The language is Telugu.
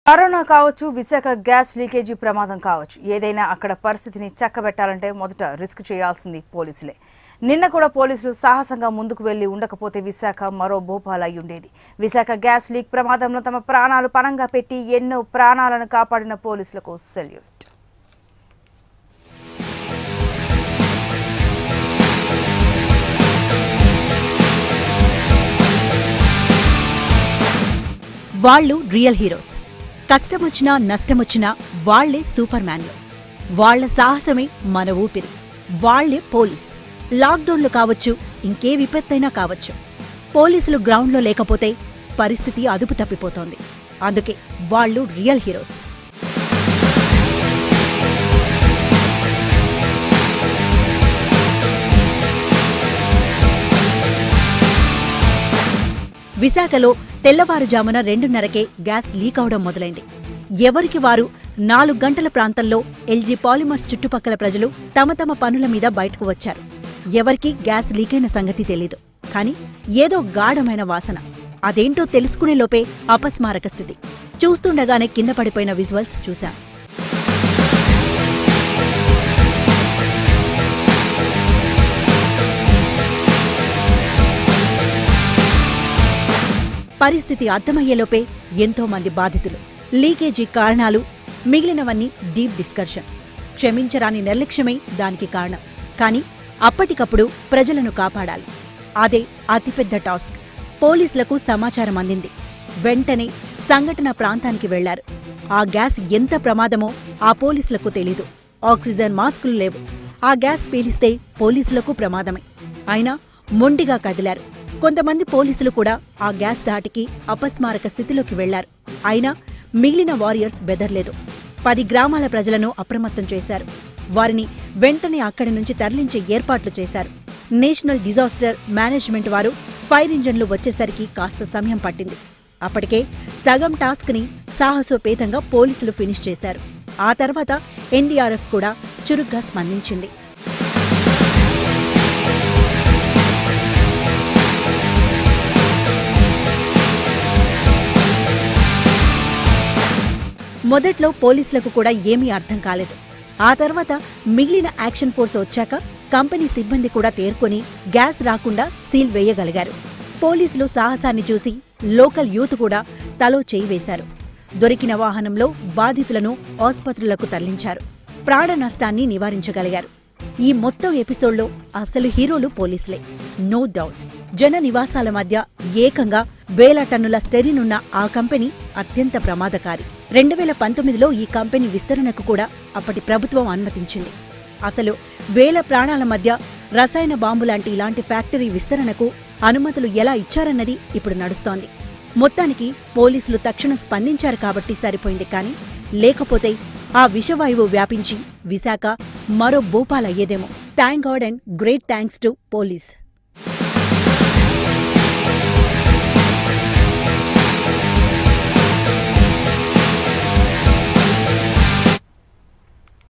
కరోనా కావచ్చు విశాఖ గ్యాస్ లీకేజీ ప్రమాదం కావచ్చు ఏదైనా అక్కడ పరిస్థితిని చక్కబెట్టాలంటే మొదట రిస్క్ చేయాల్సింది పోలీసులే నిన్న కూడా పోలీసులు సాహసంగా ముందుకు వెళ్లి ఉండకపోతే విశాఖ మరో భూపాల్ అయి ఉండేది విశాఖ గ్యాస్ లీక్ ప్రమాదంలో తమ ప్రాణాలు పణంగా పెట్టి ఎన్నో ప్రాణాలను కాపాడిన పోలీసులకు సెల్యూట్ వాళ్ళు రియల్ హీరోస్ కష్టమొచ్చినా నష్టమొచ్చినా వాళ్లే సూపర్ మ్యాన్లు వాళ్ల సాహసమే మన ఊపిరి వాళ్లే పోలీస్ లాక్డౌన్లు కావచ్చు ఇంకే విపత్తైనా కావచ్చు పోలీసులు గ్రౌండ్లో లేకపోతే పరిస్థితి అదుపు తప్పిపోతోంది అందుకే వాళ్ళు రియల్ హీరోస్ విశాఖలో తెల్లవారుజామున రెండున్నరకే గ్యాస్ లీక్ అవడం మొదలైంది ఎవరికి వారు నాలుగు గంటల ప్రాంతంలో ఎల్జీ పాలిమర్స్ చుట్టుపక్కల ప్రజలు తమ తమ పనుల మీద బయటకు వచ్చారు ఎవరికీ గ్యాస్ లీకైన సంగతి తెలీదు కానీ ఏదో గాఢమైన వాసన అదేంటో తెలుసుకునే లోపే అపస్మారక స్థితి చూస్తుండగానే కింద పడిపోయిన విజువల్స్ చూశాం పరిస్థితి అర్థమయ్యేలోపే ఎంతో మంది బాధితులు లీకేజీ కారణాలు మిగిలినవన్నీ డీప్ డిస్కర్షన్ క్షమించరాని నిర్లక్ష్యమే దానికి కారణం కానీ అప్పటికప్పుడు ప్రజలను కాపాడాలి అదే అతిపెద్ద టాస్క్ పోలీసులకు సమాచారం అందింది వెంటనే సంఘటన ప్రాంతానికి వెళ్లారు ఆ గ్యాస్ ఎంత ప్రమాదమో ఆ పోలీసులకు తెలీదు ఆక్సిజన్ మాస్కులు లేవు ఆ గ్యాస్ పీలిస్తే పోలీసులకు ప్రమాదమే అయినా మొండిగా కదిలారు కొంతమంది పోలీసులు కూడా ఆ గ్యాస్ దాటికి అపస్మారక స్థితిలోకి వెళ్లారు అయినా మిగిలిన వారియర్స్ బెదర్లేదు పది గ్రామాల ప్రజలను అప్రమత్తం చేశారు వారిని వెంటనే అక్కడి నుంచి తరలించే ఏర్పాట్లు చేశారు నేషనల్ డిజాస్టర్ మేనేజ్మెంట్ వారు ఫైర్ ఇంజన్లు వచ్చేసరికి కాస్త సమయం పట్టింది అప్పటికే సగం టాస్క్ని సాహసోపేతంగా పోలీసులు ఫినిష్ చేశారు ఆ తర్వాత ఎన్డీఆర్ఎఫ్ కూడా చురుగ్గా స్పందించింది మొదట్లో పోలీసులకు కూడా ఏమీ అర్థం కాలేదు ఆ తర్వాత మిగిలిన యాక్షన్ ఫోర్స్ వచ్చాక కంపెనీ సిబ్బంది కూడా తేరుకొని గ్యాస్ రాకుండా సీల్ వేయగలిగారు పోలీసులు సాహసాన్ని చూసి లోకల్ యూత్ కూడా తలో చేయి వేశారు దొరికిన వాహనంలో బాధితులను ఆసుపత్రులకు తరలించారు ప్రాణ నష్టాన్ని నివారించగలిగారు ఈ మొత్తం ఎపిసోడ్లో అసలు హీరోలు పోలీసులే నో డౌట్ జన నివాసాల మధ్య ఏకంగా వేల టన్నుల స్టెరినున్న ఆ కంపెనీ అత్యంత ప్రమాదకారి రెండు వేల పంతొమ్మిదిలో ఈ కంపెనీ విస్తరణకు కూడా అప్పటి ప్రభుత్వం అనుమతించింది అసలు వేల ప్రాణాల మధ్య రసాయన బాంబు లాంటి ఇలాంటి ఫ్యాక్టరీ విస్తరణకు అనుమతులు ఎలా ఇచ్చారన్నది ఇప్పుడు నడుస్తోంది మొత్తానికి పోలీసులు తక్షణం స్పందించారు కాబట్టి సరిపోయింది కానీ లేకపోతే ఆ విషవాయువు వ్యాపించి విశాఖ మరో భూపాలయ్యేదేమో thank God and great thanks to police